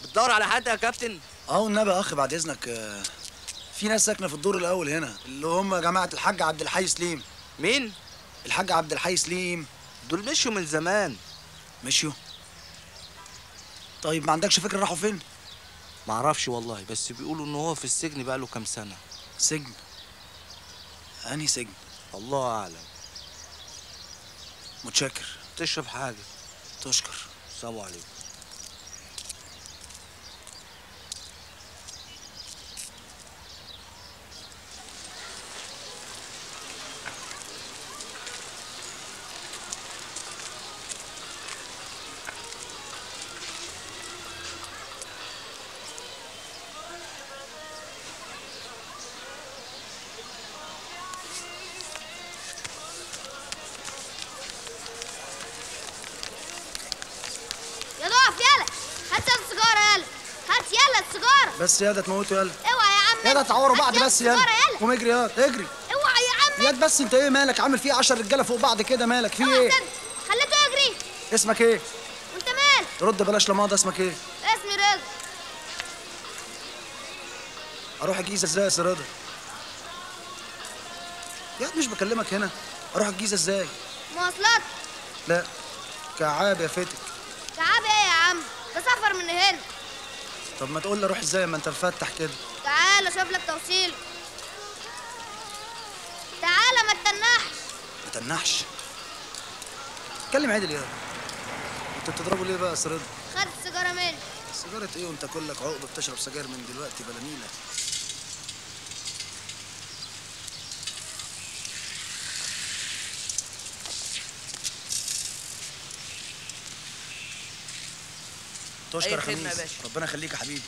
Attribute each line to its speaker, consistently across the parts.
Speaker 1: بتدور على حد يا كابتن
Speaker 2: اه والنبي يا اخ بعد اذنك آه، في ناس ساكنه في الدور الاول هنا اللي هم جماعه الحاج عبد الحي سليم
Speaker 1: مين
Speaker 2: الحاج عبد الحي سليم
Speaker 1: دول مشوا من زمان
Speaker 2: مشيوا طيب ما عندكش فكره راحوا فين
Speaker 1: معرفش والله بس بيقولوا ان هو في السجن بقاله كام سنه
Speaker 2: سجن انهي سجن
Speaker 1: الله اعلم
Speaker 2: متشكر
Speaker 1: تشرب حاجه
Speaker 2: تشكر
Speaker 1: السلام عليكم
Speaker 3: يا ضعف يلا هات يلا السيجاره يلا هات يلا السيجاره
Speaker 2: بس يا ده تموتوا يلا
Speaker 3: اوعى يا عم
Speaker 2: يلا تعوروا
Speaker 3: هات
Speaker 2: بعض
Speaker 3: يلا
Speaker 2: بس يلا
Speaker 3: السيجارة يلا
Speaker 2: قوم اجري يلا اجري
Speaker 3: اوعى يا عم
Speaker 2: ياد بس انت ايه مالك عامل فيه 10 رجاله فوق بعض كده مالك في
Speaker 3: اوعى
Speaker 2: ايه
Speaker 3: استنى. خليته يجري
Speaker 2: اسمك ايه
Speaker 3: وانت مال
Speaker 2: رد بلاش لماضي اسمك ايه
Speaker 3: اسمي رضا
Speaker 2: اروح الجيزه ازاي يا سي رضا يا مش بكلمك هنا اروح الجيزه ازاي
Speaker 3: مواصلات
Speaker 2: لا كعاب يا فتك
Speaker 3: تعب ايه يا عم ده سفر من هنا
Speaker 2: طب ما تقول لي اروح ازاي ما انت مفتح كده
Speaker 3: تعال اشوف لك توصيل تعال ما تتنحش
Speaker 2: ما تنحش اتكلم عدل يا انت بتضربه ليه بقى يا سي رضا
Speaker 3: خد السيجاره مني
Speaker 2: سيجاره ايه وانت كلك عقده بتشرب سجاير من دلوقتي بلا نيله تشكر
Speaker 1: أي
Speaker 2: يا
Speaker 1: خدمة يا
Speaker 2: خميس
Speaker 1: باشا.
Speaker 2: ربنا يخليك يا حبيبي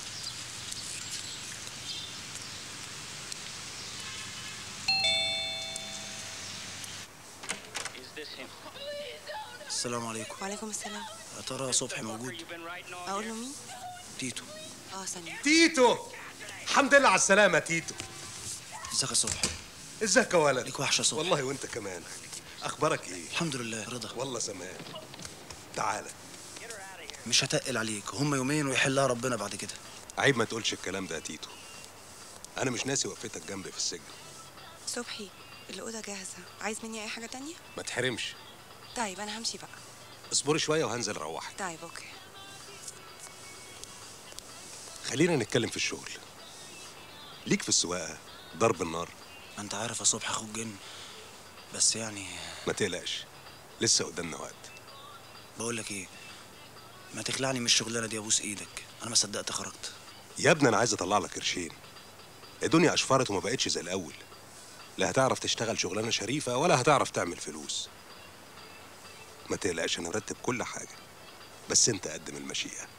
Speaker 2: السلام عليكم
Speaker 4: وعليكم السلام
Speaker 2: يا ترى صبحي موجود
Speaker 4: اقول له مين
Speaker 2: تيتو
Speaker 4: اه ثانيه
Speaker 5: تيتو الحمد لله على السلامة تيتو
Speaker 2: ازيك يا صبحي
Speaker 5: ازيك يا ولد
Speaker 2: ليك وحشه صبحي
Speaker 5: والله وانت كمان اخبارك ايه
Speaker 2: الحمد لله رضا
Speaker 5: والله سمان تعالى
Speaker 2: مش هتقل عليك هم يومين ويحلها ربنا بعد كده
Speaker 5: عيب ما تقولش الكلام ده يا تيتو انا مش ناسي وقفتك جنبي في السجن
Speaker 4: صبحي الاوضه جاهزه عايز مني اي حاجه تانية
Speaker 5: ما تحرمش
Speaker 4: طيب انا همشي بقى
Speaker 5: اصبري شويه وهنزل اروحك
Speaker 4: طيب اوكي
Speaker 5: خلينا نتكلم في الشغل ليك في السواقه ضرب النار
Speaker 2: ما انت عارف يا صبحي اخوك جن بس يعني
Speaker 5: ما تقلقش لسه قدامنا وقت
Speaker 2: بقول لك ايه ما تخلعني من الشغلانه دي ابوس ايدك انا ما صدقت خرجت
Speaker 5: يا ابني انا عايز اطلع لك قرشين الدنيا اشفرت وما بقتش زي الاول لا هتعرف تشتغل شغلانه شريفه ولا هتعرف تعمل فلوس ما تقلقش انا مرتب كل حاجه بس انت قدم المشيئه